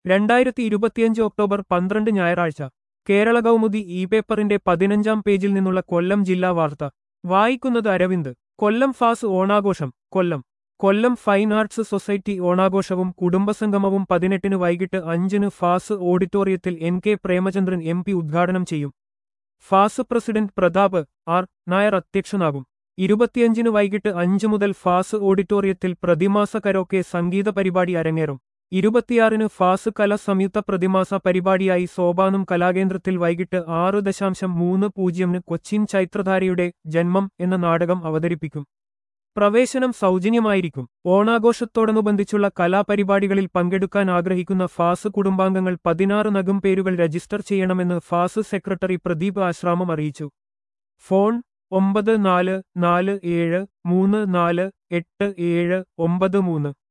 രണ്ടായിരത്തി ഇരുപത്തിയഞ്ച് ഒക്ടോബർ പന്ത്രണ്ട് ഞായറാഴ്ച കേരള കൗമുദി ഇ പേപ്പറിന്റെ പതിനഞ്ചാം പേജിൽ നിന്നുള്ള കൊല്ലം ജില്ലാ വാർത്ത വായിക്കുന്നത് അരവിന്ദ് കൊല്ലം ഫാസ് ഓണാഘോഷം Kollam Kollam fine arts society ഓണാഘോഷവും കുടുംബസംഗമവും പതിനെട്ടിന് വൈകിട്ട് അഞ്ചിന് ഫാസ് ഓഡിറ്റോറിയത്തിൽ N K Premachandran M P ഉദ്ഘാടനം ചെയ്യും FAS president Pratap R Nair അധ്യക്ഷനാകും ഇരുപത്തിയഞ്ചിന് വൈകിട്ട് അഞ്ച് മുതൽ ഫാസ് ഓഡിറ്റോറിയത്തിൽ പ്രതിമാസ കരോക്കെ സംഗീത പരിപാടി അരങ്ങേറും ഇരുപത്തിയാറിന് ഫാസ് കല സംയുക്ത പ്രതിമാസ പരിപാടിയായി സോപാനം കലാകേന്ദ്രത്തിൽ വൈകിട്ട് ആറ് ദശാംശം മൂന്ന് പൂജ്യമിന് കൊച്ചിൻ ചൈത്രധാരയുടെ ജന്മം എന്ന നാടകം അവതരിപ്പിക്കും പ്രവേശനം സൗജന്യമായിരിക്കും ഓണാഘോഷത്തോടനുബന്ധിച്ചുള്ള കലാപരിപാടികളിൽ പങ്കെടുക്കാൻ ആഗ്രഹിക്കുന്ന ഫാസ് കുടുംബാംഗങ്ങൾ പതിനാറ് നഗം പേരുകൾ രജിസ്റ്റർ ചെയ്യണമെന്ന് ഫാസ് സെക്രട്ടറി പ്രദീപ് ആശ്രാമം അറിയിച്ചു ഫോൺ ഒമ്പത് നാല് നാല് ഏഴ് മൂന്ന് നാല് എട്ട് ഏഴ് ഒമ്പത് മൂന്ന്